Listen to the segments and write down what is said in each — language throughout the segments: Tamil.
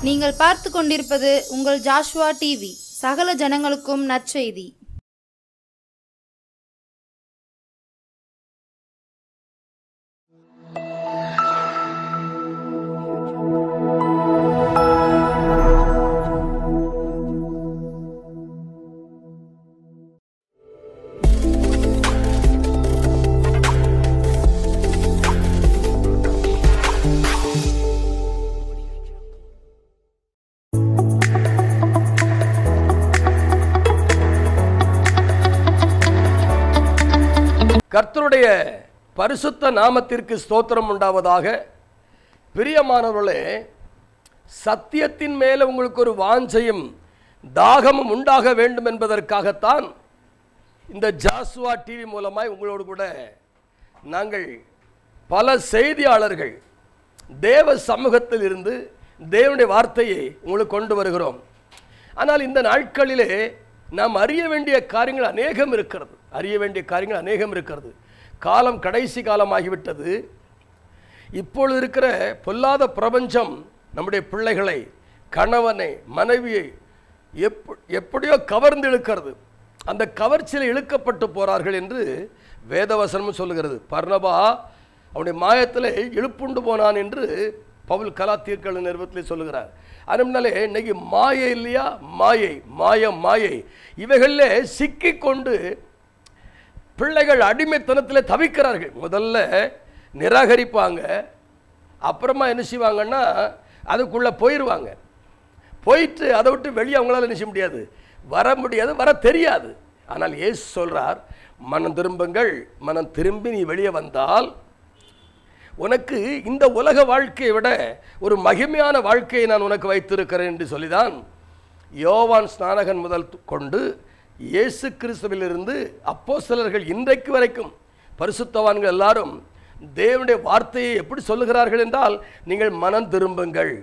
நீங்கள் பார்த்து கொண்டிருப்பது உங்கள் ஜாஷ்வா டிவி சகல ஜனங்களுக்கும் நற்செய்தி கர்த்தருடைய பரிசுத்த நாமத்திற்கு ஸ்தோத்திரம் உண்டாவதாக பிரியமானவர்களே சத்தியத்தின் மேலே உங்களுக்கு ஒரு வாஞ்சையும் தாகமும் உண்டாக வேண்டும் என்பதற்காகத்தான் இந்த ஜாசுவா டிவி மூலமாய் உங்களோடு கூட நாங்கள் பல செய்தியாளர்கள் தேவ சமூகத்தில் இருந்து தேவனுடைய வார்த்தையை உங்களுக்கு கொண்டு வருகிறோம் ஆனால் இந்த நாட்களிலே நாம் அறிய வேண்டிய காரியங்கள் அநேகம் இருக்கிறது அறிய வேண்டிய காரியங்கள் அநேகம் இருக்கிறது காலம் கடைசி காலமாகிவிட்டது இப்பொழுது இருக்கிற பொல்லாத பிரபஞ்சம் நம்முடைய பிள்ளைகளை கணவனை மனைவியை எப் எப்படியோ கவர்ந்து இழுக்கிறது அந்த கவர்ச்சியில் இழுக்கப்பட்டு போறார்கள் என்று வேதவசனமும் சொல்லுகிறது பர்ணபா அவனுடைய மாயத்தில் இழுப்புண்டு போனான் என்று பவுல் கலாத்தீர்கள் நிறுவனத்தில் சொல்லுகிறார் அதனாலே இன்னைக்கு மாயை இல்லையா மாயை மாயம் மாயை இவைகளில் சிக்கிக்கொண்டு பிள்ளைகள் அடிமைத்தனத்தில் தவிக்கிறார்கள் முதல்ல நிராகரிப்பாங்க அப்புறமா என்ன செய்வாங்கன்னா அதுக்குள்ளே போயிடுவாங்க போயிட்டு அதை விட்டு வெளியே அவங்களால என்ன செய்ய முடியாது வர முடியாது வர தெரியாது ஆனால் இயேசு சொல்றார் மனம் திரும்புங்கள் மனம் திரும்பி நீ வெளியே வந்தால் உனக்கு இந்த உலக வாழ்க்கையை விட ஒரு மகிமையான வாழ்க்கையை நான் உனக்கு வைத்திருக்கிறேன் என்று சொல்லிதான் யோவான் ஸ்நானகன் முதல் கொண்டு இயேசு கிறிஸ்துவிலிருந்து அப்போஸ்தலர்கள் இன்றைக்கு வரைக்கும் பரிசுத்தவான்கள் எல்லாரும் தேவனுடைய வார்த்தையை எப்படி சொல்லுகிறார்கள் என்றால் நீங்கள் மனம் திரும்புங்கள்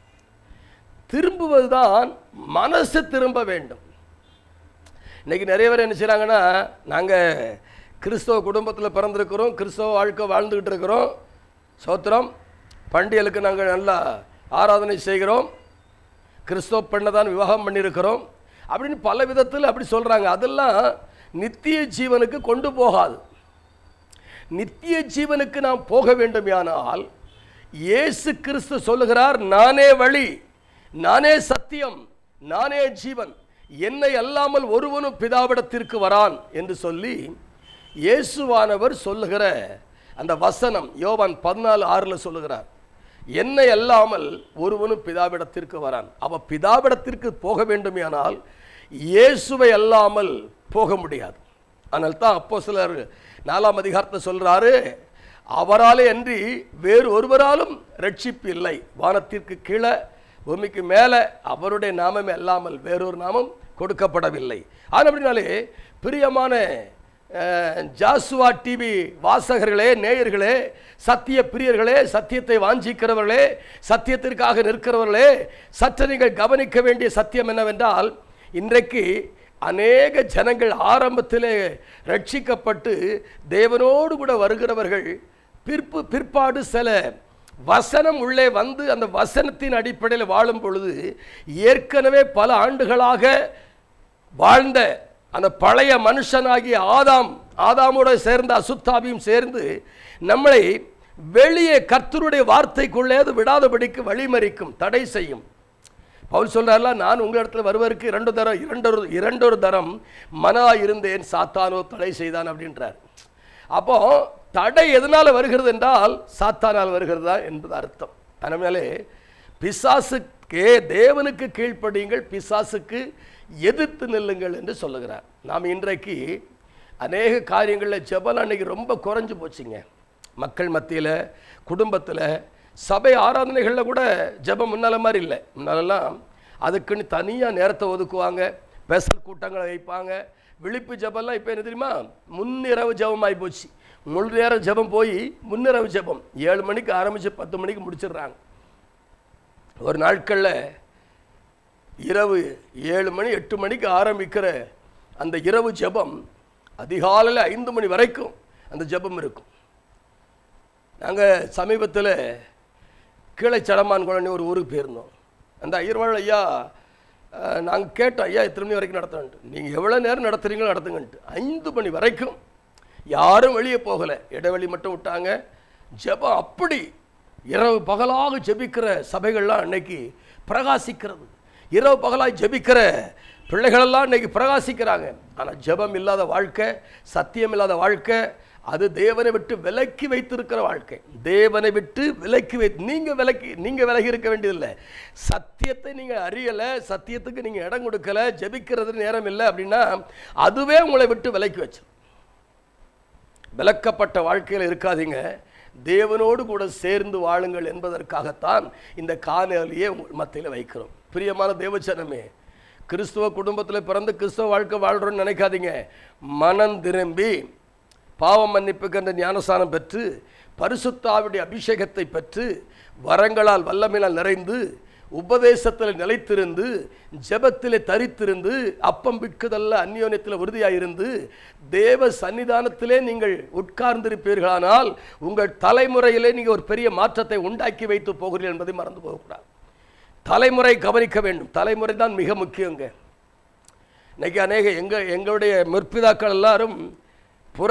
திரும்புவதுதான் மனசு திரும்ப வேண்டும் இன்னைக்கு நிறைய பேர் என்ன செய்கிறாங்கன்னா நாங்கள் கிறிஸ்தவ குடும்பத்தில் பிறந்திருக்கிறோம் கிறிஸ்தவ வாழ்க்கை வாழ்ந்துக்கிட்டு இருக்கிறோம் சோத்திரம் பண்டிகைகளுக்கு நாங்கள் நல்லா ஆராதனை செய்கிறோம் கிறிஸ்தவ பெண்ணை தான் விவாகம் பண்ணியிருக்கிறோம் அப்படின்னு பல விதத்தில் அப்படி சொல்கிறாங்க அதெல்லாம் நித்திய ஜீவனுக்கு கொண்டு போகாது நித்திய ஜீவனுக்கு நாம் போக வேண்டுமானால் இயேசு கிறிஸ்து சொல்லுகிறார் நானே வழி நானே சத்தியம் நானே ஜீவன் என்னை அல்லாமல் ஒருவனும் பிதாவிடத்திற்கு வரான் என்று சொல்லி இயேசுவானவர் சொல்லுகிற அந்த வசனம் யோவான் பதினாலு ஆறில் சொல்லுகிறார் என்னை அல்லாமல் ஒருவனும் பிதாவிடத்திற்கு வரான் அவ பிதாவிடத்திற்கு போக வேண்டுமானால் இயேசுவை அல்லாமல் போக முடியாது ஆனால் தான் அப்போ சிலர் நாலாம் அதிகாரத்தை சொல்றாரு அவராலே அன்றி வேறு ஒருவராலும் ரட்சிப்பு இல்லை வானத்திற்கு கீழே பூமிக்கு மேலே அவருடைய நாமமே அல்லாமல் வேறொரு நாமம் கொடுக்கப்படவில்லை ஆனால் அப்படினாலே பிரியமான அஹ், ஜாசுவா டிவி வாசகர்களே நேயர்களே சத்திய பிரியர்களே சத்தியத்தை வாஞ்சிக்கிறவர்களே சத்தியத்திற்காக நிற்கிறவர்களே சற்று நீங்கள் கவனிக்க வேண்டிய சத்தியம் என்னவென்றால் இன்றைக்கு அநேக ஜனங்கள் ஆரம்பத்திலே ரட்சிக்கப்பட்டு தேவனோடு கூட வருகிறவர்கள் பிற்பு பிற்பாடு சில வசனம் உள்ளே வந்து அந்த வசனத்தின் அடிப்படையில் வாழும் பொழுது ஏற்கனவே பல ஆண்டுகளாக வாழ்ந்த அந்த பழைய மனுஷனாகிய ஆதாம் ஆதாமோட சேர்ந்த அசுத்தாபியும் சேர்ந்து நம்மளை வெளியே கர்த்தருடைய வார்த்தைக்குள்ளே அது விடாதபடிக்கு வழிமறிக்கும் தடை செய்யும் பவுல் சொல்றாருல நான் உங்களிடத்தில் வருவதற்கு இரண்டு தரம் இரண்டொரு இரண்டொரு தரம் மனா இருந்தேன் சாத்தானோ தடை செய்தான் அப்படின்றார் அப்போ தடை எதனால் வருகிறது என்றால் சாத்தானால் வருகிறதா என்பது அர்த்தம் அதனாலே பிசாசுக்கே தேவனுக்கு கீழ்ப்படியுங்கள் பிசாசுக்கு எதிர்த்து நில்லுங்கள் என்று சொல்லுகிறார் நாம் இன்றைக்கு அநேக காரியங்களில் ஜெபம் அன்னைக்கு ரொம்ப குறைஞ்சு போச்சுங்க மக்கள் மத்தியில் குடும்பத்தில் சபை ஆராதனைகளில் கூட ஜெபம் முன்னால மாதிரி இல்லை முன்னாலெல்லாம் அதுக்குன்னு தனியாக நேரத்தை ஒதுக்குவாங்க ஸ்பெஷல் கூட்டங்களை வைப்பாங்க விழிப்பு ஜெபம்லாம் இப்போ என்ன தெரியுமா முன்னிரவு ஜெபம் ஆகி போச்சு முழு நேரம் ஜெபம் போய் முன்னிரவு ஜெபம் ஏழு மணிக்கு ஆரம்பித்து பத்து மணிக்கு முடிச்சிடுறாங்க ஒரு நாட்களில் இரவு ஏழு மணி எட்டு மணிக்கு ஆரம்பிக்கிற அந்த இரவு ஜெபம் அதிகாலையில் ஐந்து மணி வரைக்கும் அந்த ஜெபம் இருக்கும் நாங்கள் சமீபத்தில் கீழே சடமான் குழந்தை ஒரு ஊருக்கு போயிருந்தோம் அந்த ஐயர்வாள் ஐயா நாங்கள் கேட்டோம் ஐயா எத்தனை மணி வரைக்கும் நடத்துறேன்ட்டு நீங்கள் எவ்வளோ நேரம் நடத்துறீங்களோ நடத்துங்கன்ட்டு ஐந்து மணி வரைக்கும் யாரும் வெளியே போகலை இடைவெளி மட்டும் விட்டாங்க ஜெபம் அப்படி இரவு பகலாக ஜெபிக்கிற சபைகள்லாம் அன்னைக்கு பிரகாசிக்கிறது இரவு பகலாக ஜெபிக்கிற பிள்ளைகளெல்லாம் இன்னைக்கு பிரகாசிக்கிறாங்க ஆனால் ஜெபம் இல்லாத வாழ்க்கை சத்தியம் இல்லாத வாழ்க்கை அது தேவனை விட்டு விலக்கி வைத்திருக்கிற வாழ்க்கை தேவனை விட்டு விலக்கி வை நீங்கள் விலக்கி நீங்கள் விலகி இருக்க வேண்டியதில்லை சத்தியத்தை நீங்கள் அறியலை சத்தியத்துக்கு நீங்கள் இடம் கொடுக்கல ஜெபிக்கிறது நேரம் இல்லை அப்படின்னா அதுவே உங்களை விட்டு விலக்கி வச்சிடும் விலக்கப்பட்ட வாழ்க்கையில் இருக்காதீங்க தேவனோடு கூட சேர்ந்து வாழுங்கள் என்பதற்காகத்தான் இந்த காணொலியை உங்கள் மத்தியில் வைக்கிறோம் பிரியமான தேவச்சனமே கிறிஸ்துவ குடும்பத்தில் பிறந்து கிறிஸ்துவ வாழ்க்கை வாழ்கிறோன்னு நினைக்காதீங்க மனம் திரும்பி பாவம் மன்னிப்புக்கு ஞானஸ்தானம் பெற்று பரிசுத்தாவுடைய அபிஷேகத்தை பெற்று வரங்களால் வல்லமையால் நிறைந்து உபதேசத்தில் நிலைத்திருந்து ஜெபத்திலே தரித்திருந்து அப்பம் விற்குதல்ல அந்யோன்யத்தில் உறுதியாயிருந்து தேவ சன்னிதானத்திலே நீங்கள் உட்கார்ந்திருப்பீர்களானால் உங்கள் தலைமுறையிலே நீங்கள் ஒரு பெரிய மாற்றத்தை உண்டாக்கி வைத்து போகிறீர்கள் என்பதை மறந்து போகக்கூடாது தலைமுறை கவனிக்க வேண்டும் தலைமுறை தான் மிக முக்கியங்க இன்னைக்கு அநேக எங்கள் எங்களுடைய முற்பிதாக்கள் எல்லாரும் புற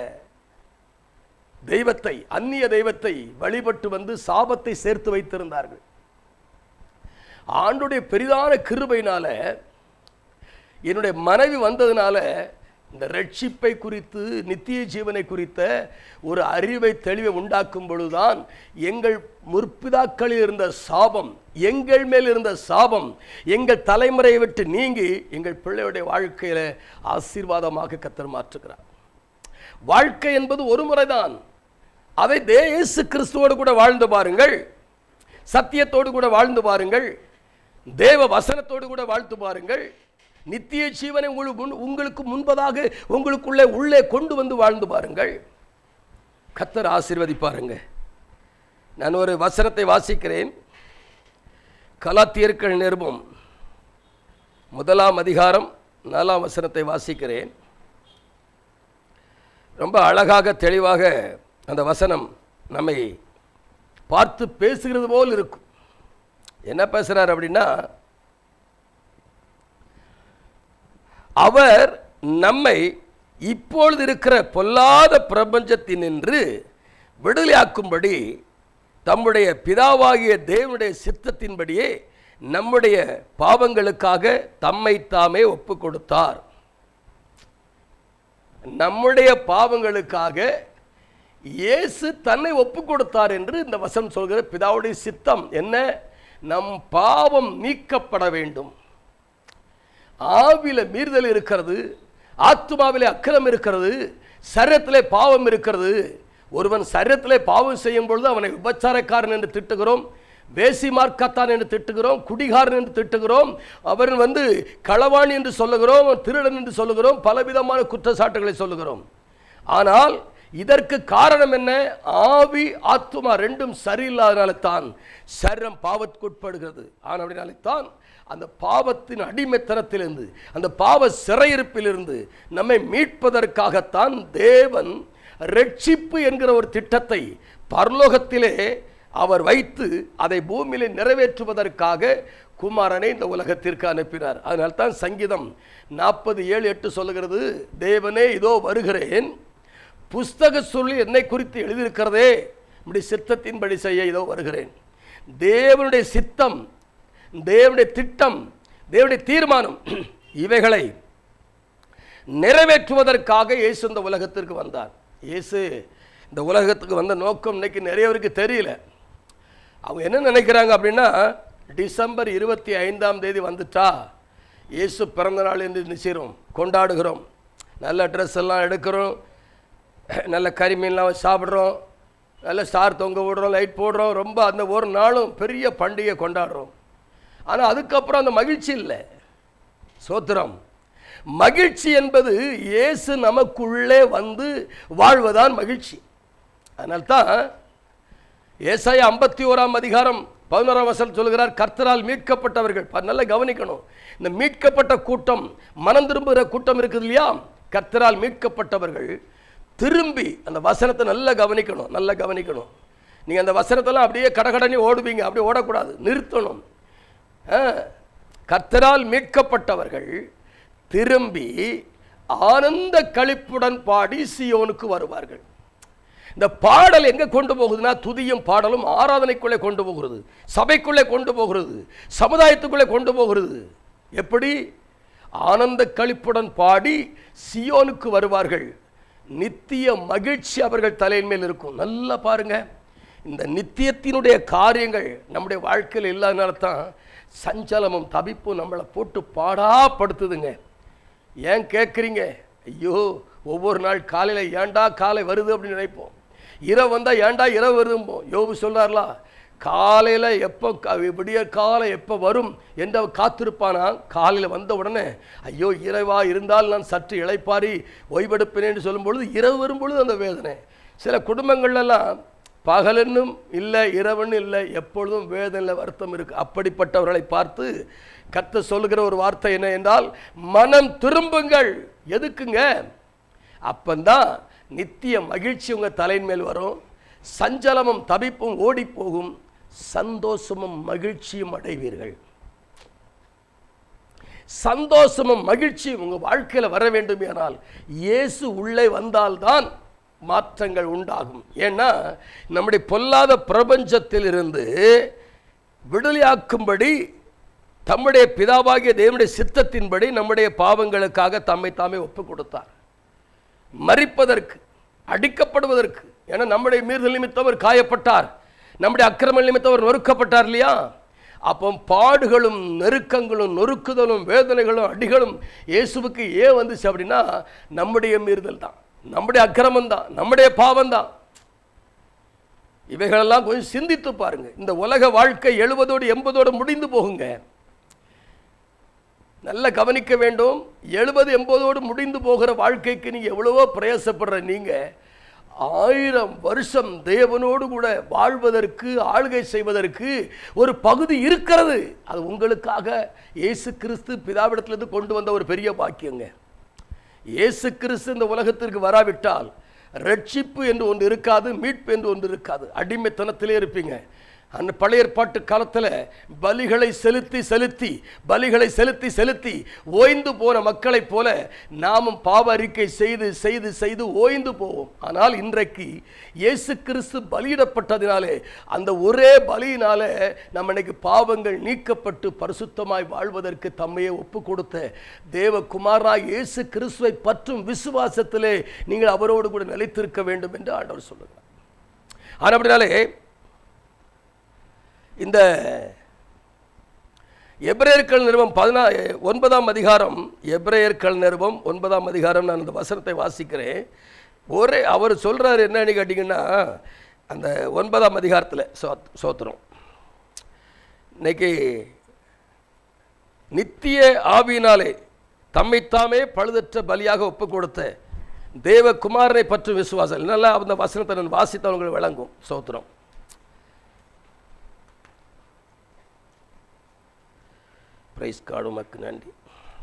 தெய்வத்தை அந்நிய தெய்வத்தை வழிபட்டு வந்து சாபத்தை சேர்த்து வைத்திருந்தார்கள் ஆண்டுடைய பெரிதான கிருபையினால என்னுடைய மனைவி வந்ததுனால இந்த ரட்சிப்பை குறித்து நித்திய ஜீவனை குறித்த ஒரு அறிவை தெளிவை உண்டாக்கும் பொழுதுதான் எங்கள் முற்பிதாக்களில் இருந்த சாபம் எங்கள் மேல் இருந்த சாபம் எங்கள் தலைமுறையை விட்டு நீங்கி எங்கள் பிள்ளையுடைய வாழ்க்கையில ஆசீர்வாதமாக கத்தர் மாற்றுகிறார் வாழ்க்கை என்பது ஒரு முறைதான் அதை தே இயேசு கிறிஸ்துவோடு கூட வாழ்ந்து பாருங்கள் சத்தியத்தோடு கூட வாழ்ந்து பாருங்கள் தேவ வசனத்தோடு கூட வாழ்த்து பாருங்கள் நித்திய ஜீவனை உங்களுக்கு முன் உங்களுக்கு முன்பதாக உங்களுக்குள்ளே உள்ளே கொண்டு வந்து வாழ்ந்து பாருங்கள் கத்தர் ஆசீர்வதிப்பாருங்க நான் ஒரு வசனத்தை வாசிக்கிறேன் கலாத்தியர்கள் நிருபம் முதலாம் அதிகாரம் நாலாம் வசனத்தை வாசிக்கிறேன் ரொம்ப அழகாக தெளிவாக அந்த வசனம் நம்மை பார்த்து பேசுகிறது போல் இருக்கும் என்ன பேசுறார் அப்படின்னா அவர் நம்மை இப்பொழுது இருக்கிற பொல்லாத பிரபஞ்சத்தினின்று விடுதலையாக்கும்படி தம்முடைய பிதாவாகிய தேவனுடைய சித்தத்தின்படியே நம்முடைய பாவங்களுக்காக தம்மை தாமே ஒப்பு கொடுத்தார் நம்முடைய பாவங்களுக்காக இயேசு தன்னை ஒப்பு கொடுத்தார் என்று இந்த வசனம் சொல்கிற பிதாவுடைய சித்தம் என்ன நம் பாவம் நீக்கப்பட வேண்டும் ஆவில மீறுதல் இருக்கிறது ஆத்மாவிலே அக்கிரம் இருக்கிறது சரீரத்திலே பாவம் இருக்கிறது ஒருவன் சரீரத்திலே பாவம் செய்யும் பொழுது அவனை விபச்சாரக்காரன் என்று திட்டுகிறோம் வேசி மார்க்கத்தான் என்று திட்டுகிறோம் குடிகாரன் என்று திட்டுகிறோம் அவன் வந்து களவாணி என்று சொல்லுகிறோம் திருடன் என்று சொல்லுகிறோம் பலவிதமான குற்றச்சாட்டுகளை சொல்லுகிறோம் ஆனால் இதற்கு காரணம் என்ன ஆவி ஆத்துமா ரெண்டும் சரியில்லாதனால தான் சரீரம் பாவத்துக்குட்படுகிறது ஆனால் தான் அந்த பாவத்தின் அடிமைத்தனத்திலிருந்து அந்த பாவ சிறையிருப்பிலிருந்து நம்மை மீட்பதற்காகத்தான் தேவன் ரட்சிப்பு என்கிற ஒரு திட்டத்தை பரலோகத்திலே அவர் வைத்து அதை பூமியிலே நிறைவேற்றுவதற்காக குமாரனை இந்த உலகத்திற்கு அனுப்பினார் அதனால தான் சங்கீதம் நாற்பது ஏழு எட்டு சொல்லுகிறது தேவனே இதோ வருகிறேன் புஸ்தக சொல்லி என்னை குறித்து எழுதியிருக்கிறதே இப்படி சித்தத்தின்படி செய்ய இதோ வருகிறேன் தேவனுடைய சித்தம் தேவனுடைய திட்டம் தேவனுடைய தீர்மானம் இவைகளை நிறைவேற்றுவதற்காக இயேசு இந்த உலகத்திற்கு வந்தார் இயேசு இந்த உலகத்துக்கு வந்த நோக்கம் இன்னைக்கு நிறையவருக்கு தெரியல அவங்க என்ன நினைக்கிறாங்க அப்படின்னா டிசம்பர் இருபத்தி ஐந்தாம் தேதி வந்துட்டா இயேசு பிறந்த நாள் என்று நிச்சயம் கொண்டாடுகிறோம் நல்ல ட்ரெஸ் எல்லாம் எடுக்கிறோம் நல்ல கறிமீன்லாம் சாப்பிட்றோம் நல்ல ஸ்டார் தொங்க விடுறோம் லைட் போடுறோம் ரொம்ப அந்த ஒரு நாளும் பெரிய பண்டிகை கொண்டாடுறோம் ஆனால் அதுக்கப்புறம் அந்த மகிழ்ச்சி இல்லை சோத்திரம் மகிழ்ச்சி என்பது இயேசு நமக்குள்ளே வந்து வாழ்வதான் மகிழ்ச்சி அதனால்தான் ஏசாயா ஐம்பத்தி ஓராம் அதிகாரம் பதினோராம் வசனம் சொல்கிறார் கர்த்தரால் மீட்கப்பட்டவர்கள் ப- நல்லா கவனிக்கணும் இந்த மீட்கப்பட்ட கூட்டம் மனம் திரும்புகிற கூட்டம் இருக்குது இல்லையா கர்த்தரால் மீட்கப்பட்டவர்கள் திரும்பி அந்த வசனத்தை நல்லா கவனிக்கணும் நல்லா கவனிக்கணும் நீங்கள் அந்த வசனத்தெல்லாம் அப்படியே கடகடனே ஓடுவீங்க அப்படியே ஓடக்கூடாது நிறுத்தணும் ஆ, கர்த்தரால் மீட்கப்பட்டவர்கள் திரும்பி ஆனந்த களிப்புடன் பாடி சியோனுக்கு வருவார்கள் இந்த பாடல் எங்க கொண்டு போகுதுன்னா துதியும் பாடலும் ஆராதனைக்குள்ளே கொண்டு போகிறது சபைக்குள்ளே கொண்டு போகிறது சமுதாயத்துக்குள்ளே கொண்டு போகிறது எப்படி ஆனந்த களிப்புடன் பாடி சியோனுக்கு வருவார்கள் நித்திய மகிழ்ச்சி அவர்கள் தலையின் மேல் இருக்கும் நல்லா பாருங்க இந்த நித்தியத்தினுடைய காரியங்கள் நம்முடைய வாழ்க்கையில் இல்லாதனால தான் சஞ்சலமும் தவிப்பும் நம்மளை போட்டு பாடாப்படுத்துதுங்க ஏன் கேட்குறீங்க ஐயோ ஒவ்வொரு நாள் காலையில் ஏன்டா காலை வருது அப்படின்னு நினைப்போம் இரவு வந்தால் ஏன்டா இரவு வருதும்போம் யோபு சொல்றார்லா காலையில் எப்போ க- விடிய காலை எப்போ வரும் என்று அவன் காத்திருப்பானா காலையில் வந்த உடனே ஐயோ இரவா இருந்தால் நான் சற்று இளைப்பாரி ஓய்வெடுப்பேனேன்னு சொல்லும் பொழுது இரவு வரும் பொழுது அந்த வேதனை சில குடும்பங்கள்லாம் பகலென்னும் இல்லை இரவன்னு இல்லை எப்பொழுதும் வேதனையில் வருத்தம் இருக்கு அப்படிப்பட்டவர்களை பார்த்து கர்த்தர் சொல்லுகிற ஒரு வார்த்தை என்ன என்றால் மனம் திரும்புங்கள் எதுக்குங்க அப்பந்தான் நித்திய மகிழ்ச்சி உங்க தலையின் மேல் வரும் சஞ்சலமும் தவிப்பும் ஓடி போகும் சந்தோஷமும் மகிழ்ச்சியும் அடைவீர்கள் சந்தோஷமும் மகிழ்ச்சியும் உங்க வாழ்க்கையில வர வேண்டுமேனால் இயேசு உள்ளே வந்தால்தான் மாற்றங்கள் உண்டாகும் ஏன்னா நம்முடைய பொல்லாத பிரபஞ்சத்திலிருந்து விடுதலையாக்கும்படி தம்முடைய பிதாவாகிய தேவனுடைய சித்தத்தின்படி நம்முடைய பாவங்களுக்காக தம்மை தாமே ஒப்பு கொடுத்தார் மறிப்பதற்கு அடிக்கப்படுவதற்கு ஏன்னா நம்முடைய மீறுதல் நிமித்தம் அவர் காயப்பட்டார் நம்முடைய அக்கிரம நிமித்தம் அவர் நொறுக்கப்பட்டார் இல்லையா அப்போ பாடுகளும் நெருக்கங்களும் நொறுக்குதலும் வேதனைகளும் அடிகளும் இயேசுவுக்கு ஏன் வந்துச்சு அப்படின்னா நம்முடைய மீறுதல் தான் நம்முடைய அக்கிரமம் தான் நம்முடைய பாவம் தான் இவைகளெல்லாம் கொஞ்சம் சிந்தித்து பாருங்க இந்த உலக வாழ்க்கை எழுபதோடு எண்பதோடு முடிந்து போகுங்க நல்ல கவனிக்க வேண்டும் எழுபது எண்பதோடு முடிந்து போகிற வாழ்க்கைக்கு நீங்கள் எவ்வளவோ பிரயாசப்படுற நீங்கள் ஆயிரம் வருஷம் தேவனோடு கூட வாழ்வதற்கு ஆளுகை செய்வதற்கு ஒரு பகுதி இருக்கிறது அது உங்களுக்காக இயேசு கிறிஸ்து பிதாவிடத்திலிருந்து கொண்டு வந்த ஒரு பெரிய பாக்கியங்க இயேசு கிறிஸ்து இந்த உலகத்திற்கு வராவிட்டால் ரட்சிப்பு என்று ஒன்று இருக்காது மீட்பு என்று ஒன்று இருக்காது அடிமைத்தனத்திலே இருப்பீங்க அந்த பழைய ஏற்பாட்டு காலத்தில் பலிகளை செலுத்தி செலுத்தி பலிகளை செலுத்தி செலுத்தி ஓய்ந்து போன மக்களைப் போல நாமும் பாவ அறிக்கை செய்து செய்து செய்து ஓய்ந்து போவோம் ஆனால் இன்றைக்கு இயேசு கிறிஸ்து பலியிடப்பட்டதினாலே அந்த ஒரே பலியினாலே நம்ம இன்னைக்கு பாவங்கள் நீக்கப்பட்டு பரிசுத்தமாய் வாழ்வதற்கு தம்மையே ஒப்பு கொடுத்த தேவகுமாரா இயேசு கிறிஸ்துவை பற்றும் விசுவாசத்திலே நீங்கள் அவரோடு கூட நிலைத்திருக்க வேண்டும் என்று ஆண்டவர் சொல்லுகிறார் ஆனால் அப்படினாலே இந்த எபிரேயர்கள் நிறுவம் பதினா ஒன்பதாம் அதிகாரம் எபிரேயர்கள் நிறுவம் ஒன்பதாம் அதிகாரம் நான் அந்த வசனத்தை வாசிக்கிறேன் ஒரே அவர் சொல்றாரு என்னன்னு கேட்டிங்கன்னா அந்த ஒன்பதாம் அதிகாரத்தில் சோ சோத்திரம் இன்னைக்கு நித்திய ஆவியினாலே தம்மைத்தாமே பழுதற்ற பலியாக ஒப்பு கொடுத்த தேவகுமாரனை பற்றும் விசுவாசம் நல்லா அந்த வசனத்தை நான் வாசித்தவங்களுக்கு விளங்கும் சோத்திரம் பிரைஸ் காடு உமக்கு நன்றி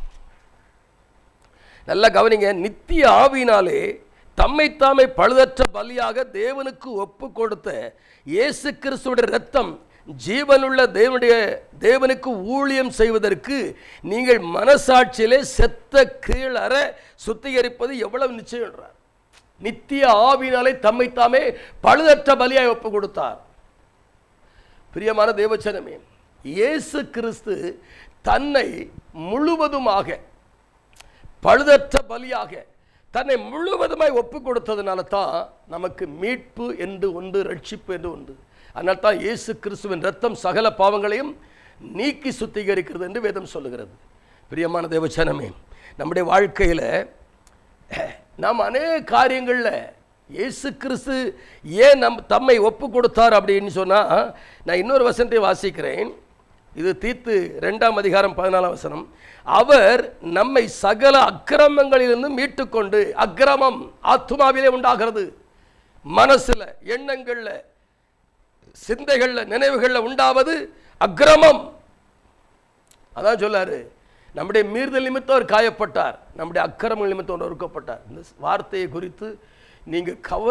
நல்லா கவனிங்க நித்திய ஆவியினாலே தம்மைத்தாமே பழுதற்ற பலியாக தேவனுக்கு ஒப்பு கொடுத்த இயேசு கிறிஸ்துவுடைய ரத்தம் ஜீவனுள்ள தேவனுடைய தேவனுக்கு ஊழியம் செய்வதற்கு நீங்கள் மனசாட்சியிலே செத்த கீழற சுத்திகரிப்பது எவ்வளவு நிச்சயம் என்றார் நித்திய ஆவியினாலே தம்மைத்தாமே பழுதற்ற பலியாய் ஒப்பு கொடுத்தார் பிரியமான தேவச்சனமே இயேசு கிறிஸ்து தன்னை முழுவதுமாக பழுதற்ற பலியாக தன்னை முழுவதுமாய் ஒப்பு கொடுத்ததுனால தான் நமக்கு மீட்பு என்று ஒன்று ரட்சிப்பு என்று உண்டு அதனால தான் இயேசு கிறிஸ்துவின் ரத்தம் சகல பாவங்களையும் நீக்கி சுத்திகரிக்கிறது என்று வேதம் சொல்லுகிறது பிரியமான தேவச்சனமே நம்முடைய வாழ்க்கையில் நாம் அநேக காரியங்களில் இயேசு கிறிஸ்து ஏன் நம் தம்மை ஒப்பு கொடுத்தார் அப்படின்னு சொன்னால் நான் இன்னொரு வசனத்தை வாசிக்கிறேன் இது தீத்து ரெண்டாம் அதிகாரம் பதினாலாம் வசனம் அவர் நம்மை சகல அக்கிரமங்களிலிருந்து மீட்டுக்கொண்டு அக்கிரமம் ஆத்மாவிலே உண்டாகிறது மனசுல எண்ணங்கள்ல சிந்தைகள்ல நினைவுகள்ல உண்டாவது அக்கிரமம் அதான் சொல்லாரு நம்முடைய மீறுதல் நிமித்தம் அவர் காயப்பட்டார் நம்முடைய அக்கிரமங்கள் நிமித்தம் அவர் ஒடுக்கப்பட்டார் இந்த வார்த்தையை குறித்து நீங்கள் கவ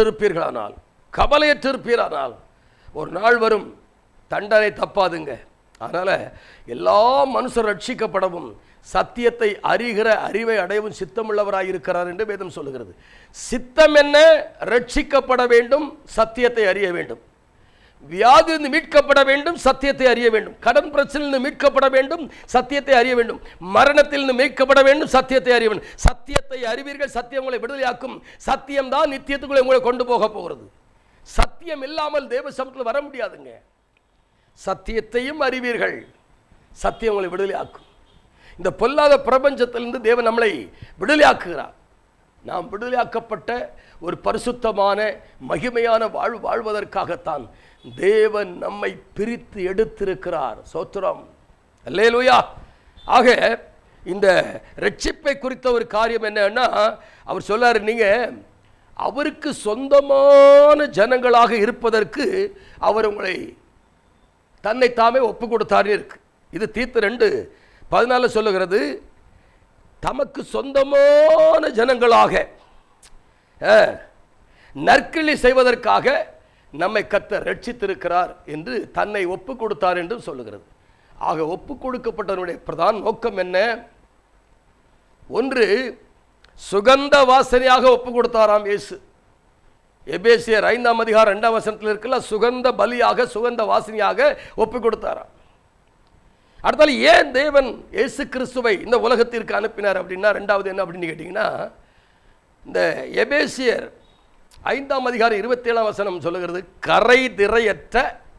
கவனமற்றிருப்பீர்களானால் கவலையற்றிருப்பீரானால் ஒரு நாள் வரும் தண்டனை தப்பாதுங்க அதனால் எல்லா மனுஷர் ரட்சிக்கப்படவும் சத்தியத்தை அறிகிற அறிவை அடையவும் சித்தமுள்ளவராய் இருக்கிறார் என்று வேதம் சொல்லுகிறது சித்தம் என்ன ரட்சிக்கப்பட வேண்டும் சத்தியத்தை அறிய வேண்டும் வியாதியிலிருந்து மீட்கப்பட வேண்டும் சத்தியத்தை அறிய வேண்டும் கடன் பிரச்சனையிலிருந்து மீட்கப்பட வேண்டும் சத்தியத்தை அறிய வேண்டும் மரணத்திலிருந்து மீட்கப்பட வேண்டும் சத்தியத்தை அறிய வேண்டும் சத்தியத்தை அறிவீர்கள் சத்தியம் உங்களை விடுதலையாக்கும் சத்தியம் தான் நித்தியத்துக்குள்ளே உங்களை கொண்டு போக போகிறது சத்தியம் இல்லாமல் தேவ சமூகத்தில் வர முடியாதுங்க சத்தியத்தையும் அறிவீர்கள் சத்தியம் உங்களை விடுதலையாக்கும் இந்த பொல்லாத பிரபஞ்சத்திலிருந்து தேவன் நம்மளை விடுதலையாக்குகிறார் நாம் விடுதலையாக்கப்பட்ட ஒரு பரிசுத்தமான மகிமையான வாழ்வு வாழ்வதற்காகத்தான் தேவன் நம்மை பிரித்து எடுத்திருக்கிறார் சோத்திரம் அல்லேலூயா ஆக இந்த ரட்சிப்பை குறித்த ஒரு காரியம் என்னன்னா அவர் சொல்லாரு நீங்க அவருக்கு சொந்தமான ஜனங்களாக இருப்பதற்கு அவர் உங்களை தன்னை தாமே ஒப்பு கொடுத்தாரு இருக்கு இது தீர்த்து ரெண்டு பதினாலு சொல்லுகிறது தமக்கு சொந்தமான ஜனங்களாக அஹ், நற்கிழி செய்வதற்காக நம்மை கத்த ரட்சித்திருக்கிறார் என்று தன்னை ஒப்பு கொடுத்தார் என்று சொல்லுகிறது ஆக ஒப்பு கொடுக்கப்பட்டவனுடைய பிரதான நோக்கம் என்ன ஒன்று சுகந்த வாசனையாக ஒப்பு கொடுத்தாராம் இயேசு எபேசியர் ஐந்தாம் அதிகாரம் ரெண்டாம் வசனத்தில் இருக்குல்ல சுகந்த பலியாக சுகந்த வாசனையாக ஒப்பு கொடுத்தாராம் அடுத்தால ஏன் தேவன் இயேசு கிறிஸ்துவை இந்த உலகத்திற்கு அனுப்பினார் அப்படின்னா ரெண்டாவது என்ன அப்படின்னு கேட்டிங்கன்னா இந்த எபேசியர் ஐந்தாம் அதிகாரம் இருபத்தேழாம் வசனம் சொல்லுகிறது கரை திரையற்ற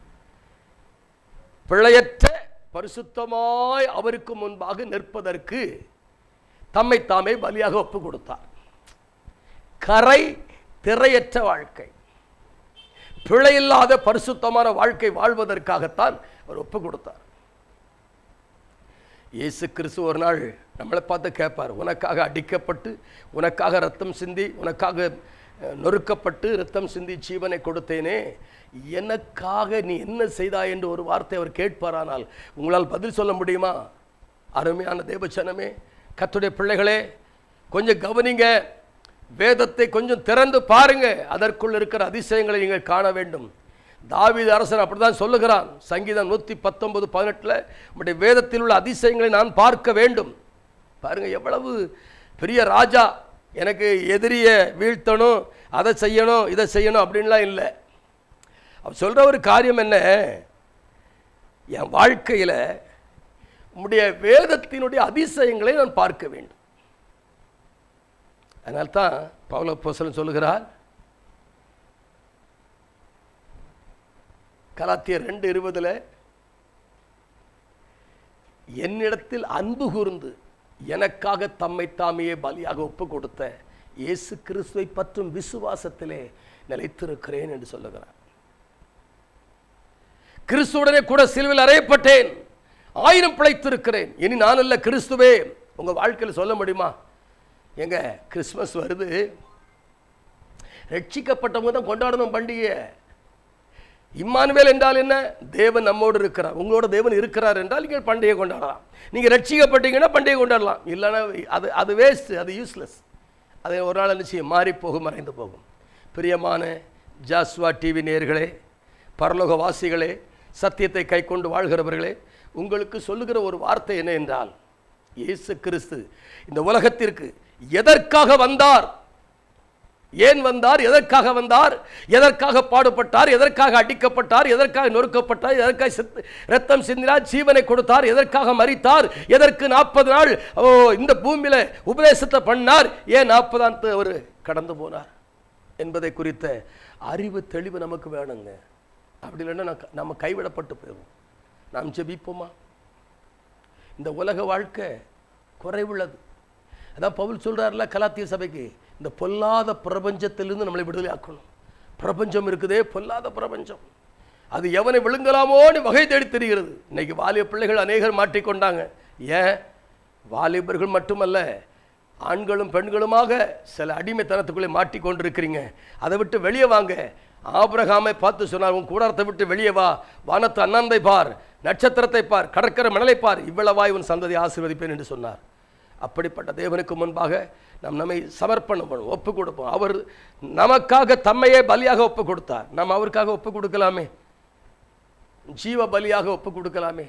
பிழையற்ற பரிசுத்தமாய் அவருக்கு முன்பாக நிற்பதற்கு தம்மை தாமே பலியாக ஒப்பு கொடுத்தார் கரை திரையற்ற வாழ்க்கை பிழையில்லாத பரிசுத்தமான வாழ்க்கை வாழ்வதற்காகத்தான் அவர் ஒப்பு கொடுத்தார் இயேசு கிறிஸ்து ஒரு நாள் நம்மளை பார்த்து கேட்பார் உனக்காக அடிக்கப்பட்டு உனக்காக ரத்தம் சிந்தி உனக்காக அஹ், நொறுக்கப்பட்டு ரத்தம் சிந்தி ஜீவனை கொடுத்தேனே எனக்காக நீ என்ன செய்தாய் என்று ஒரு வார்த்தை அவர் கேட்பாரானால் உங்களால் பதில் சொல்ல முடியுமா அருமையான தேவச்சனமே கத்துடைய பிள்ளைகளே கொஞ்சம் கவனிங்க வேதத்தை கொஞ்சம் திறந்து பாருங்க அதற்குள் இருக்கிற அதிசயங்களை நீங்கள் காண வேண்டும் தாவீது அரசன் அப்படிதான் சொல்லுகிறான் சங்கீதம் நூற்றி பத்தொன்பது பதினெட்டில் உடைய வேதத்தில் உள்ள அதிசயங்களை நான் பார்க்க வேண்டும் பாருங்க எவ்வளவு பெரிய ராஜா எனக்கு எதிரியை வீழ்த்தணும் அதை செய்யணும் இதை செய்யணும் அப்படின்லாம் இல்லை அவர் சொல்கிற ஒரு காரியம் என்ன என் வாழ்க்கையில் உம்முடைய வேதத்தினுடைய அதிசயங்களை நான் பார்க்க வேண்டும் அதனால்தான் பவுல போசலன் சொல்லுகிறார் கலாத்தியர் ரெண்டு இருபதுல என்னிடத்தில் அன்பு கூர்ந்து எனக்காக தம்மை தாமையே பலியாக ஒப்பு கொடுத்த இயேசு கிறிஸ்துவை பற்றும் விசுவாசத்திலே நிலைத்திருக்கிறேன் என்று சொல்லுகிறார் கிறிஸ்துவுடனே கூட சிலுவில் அறையப்பட்டேன் ஆயிரம் பிழைத்திருக்கிறேன் இனி நான் அல்ல கிறிஸ்துவே உங்க வாழ்க்கையில் சொல்ல முடியுமா எங்க கிறிஸ்மஸ் வருது ரட்சிக்கப்பட்டவங்க தான் கொண்டாடணும் பண்டிகையை இம்மானுவேல் என்றால் என்ன தேவன் நம்மோடு இருக்கிறார் உங்களோட தேவன் இருக்கிறார் என்றால் நீங்கள் பண்டிகை கொண்டாடலாம் நீங்கள் ரட்சிக்கப்பட்டீங்கன்னா பண்டிகை கொண்டாடலாம் இல்லைன்னா அது அது வேஸ்ட் அது யூஸ்லெஸ் அது ஒரு நாள் என்ன செய்யும் மாறி போகும் மறைந்து போகும் பிரியமான ஜாஸ்வா டிவி நேயர்களே பரலோக வாசிகளே சத்தியத்தை கைக்கொண்டு வாழ்கிறவர்களே உங்களுக்கு சொல்லுகிற ஒரு வார்த்தை என்ன என்றால் இயேசு கிறிஸ்து இந்த உலகத்திற்கு எதற்காக வந்தார் ஏன் வந்தார் எதற்காக வந்தார் எதற்காக பாடுபட்டார் எதற்காக அடிக்கப்பட்டார் எதற்காக நொறுக்கப்பட்டார் எதற்காக செத்து ரத்தம் சிந்தினார் ஜீவனை கொடுத்தார் எதற்காக மரித்தார் எதற்கு நாற்பது நாள் ஓ இந்த பூமியில உபதேசத்தை பண்ணார் ஏன் நாற்பதாம் அவர் கடந்து போனார் என்பதை குறித்த அறிவு தெளிவு நமக்கு வேணுங்க அப்படி இல்லைன்னா நான் க- நம்ம கைவிடப்பட்டு போயிடுவோம் நாம் ஜெபிப்போமா இந்த உலக வாழ்க்கை குறைவுள்ளது அதான் பவுல் சொல்றாருல கலாத்திய சபைக்கு இந்த பொல்லாத பிரபஞ்சத்திலிருந்து நம்மளை விடுதலை ஆக்கணும் பிரபஞ்சம் இருக்குதே பொல்லாத பிரபஞ்சம் அது எவனை விழுங்கலாமோன்னு வகை தேடி தெரிகிறது இன்னைக்கு வாலிப பிள்ளைகள் அநேகர் மாட்டிக்கொண்டாங்க ஏன் வாலிபர்கள் மட்டுமல்ல ஆண்களும் பெண்களுமாக சில அடிமைத்தனத்துக்குள்ளே மாட்டிக்கொண்டிருக்கிறீங்க அதை விட்டு வெளியே வாங்க ஆபிரகாமை பார்த்து சொன்னார் உன் கூடாரத்தை விட்டு வெளியே வா வானத்து அண்ணாந்தை பார் நட்சத்திரத்தை பார் கடற்கரை மணலை பார் இவ்வளவாய் உன் சந்ததி ஆசீர்வதிப்பேன் என்று சொன்னார் அப்படிப்பட்ட தேவனுக்கு முன்பாக நாம் நம்மை சமர்ப்பணம் பண்ணுவோம் ஒப்பு கொடுப்போம் அவர் நமக்காக தம்மையே பலியாக ஒப்பு கொடுத்தார் நாம் அவருக்காக ஒப்பு கொடுக்கலாமே ஜீவ பலியாக ஒப்பு கொடுக்கலாமே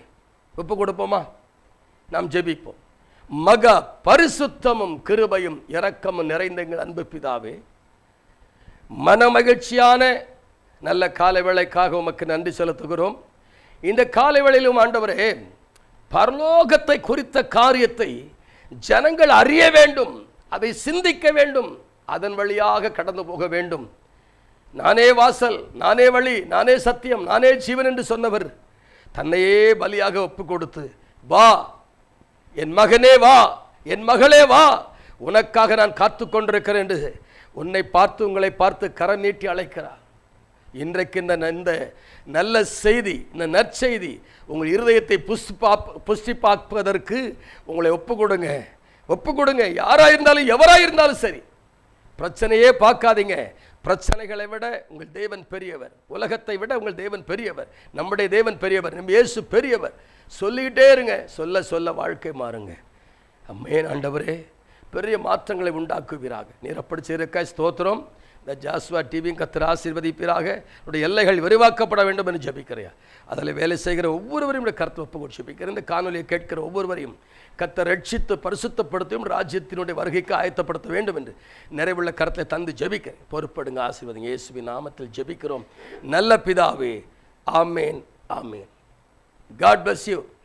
ஒப்பு கொடுப்போமா நாம் ஜெபிப்போம் மகா பரிசுத்தமும் கிருபையும் இரக்கமும் நிறைந்த எங்கள் அன்பு பிதாவே மனமகிழ்ச்சியான நல்ல காலை வேளைக்காக உமக்கு நன்றி செலுத்துகிறோம் இந்த காலை வேளையிலும் ஆண்டவரே பரலோகத்தை குறித்த காரியத்தை ஜனங்கள் அறிய வேண்டும் அதை சிந்திக்க வேண்டும் அதன் வழியாக கடந்து போக வேண்டும் நானே வாசல் நானே வழி நானே சத்தியம் நானே ஜீவன் என்று சொன்னவர் தன்னையே பலியாக ஒப்பு கொடுத்து வா என் மகனே வா என் மகளே வா உனக்காக நான் காத்து கொண்டிருக்கிறேன் என்று உன்னை பார்த்து உங்களை பார்த்து கரம் நீட்டி அழைக்கிறார் இன்றைக்கு இந்த ந- இந்த நல்ல செய்தி இந்த நற்செய்தி உங்கள் இருதயத்தை புஷ்பா புஷ்டிப்பாக்குவதற்கு உங்களை ஒப்பு கொடுங்க ஒப்பு கொடுங்க யாராக இருந்தாலும் எவராக இருந்தாலும் சரி பிரச்சனையே பார்க்காதீங்க பிரச்சனைகளை விட உங்கள் தேவன் பெரியவர் உலகத்தை விட உங்கள் தேவன் பெரியவர் நம்முடைய தேவன் பெரியவர் நம்ம இயேசு பெரியவர் சொல்லிக்கிட்டே இருங்க சொல்ல சொல்ல வாழ்க்கை மாறுங்க அம்மேன் ஆண்டவரே பெரிய மாற்றங்களை உண்டாக்குவீராக நீர் அப்படி செய்திருக்க ஸ்தோத்திரம் இந்த ஜாஸ்வா டிவியும் கத்திர ஆசீர்வதிப்பீராக உடைய எல்லைகள் விரிவாக்கப்பட வேண்டும் என்று ஜெபிக்கிறையா அதில் வேலை செய்கிற ஒவ்வொருவரையும் உடைய கருத்து ஒப்பு கொடுத்து ஜெபிக்கிறேன் இந்த காணொலியை கேட்கிற ஒவ்வொருவரையும் கத்த ரட்சித்து பரிசுத்தப்படுத்தியும் ராஜ்யத்தினுடைய வருகைக்கு ஆயத்தப்படுத்த வேண்டும் என்று நிறைவுள்ள கருத்தை தந்து ஜெபிக்கிறேன் பொறுப்படுங்க ஆசீர்வதிங்க இயேசுவின் நாமத்தில் ஜெபிக்கிறோம் நல்ல பிதாவே ஆமேன் ஆமேன் காட் bless you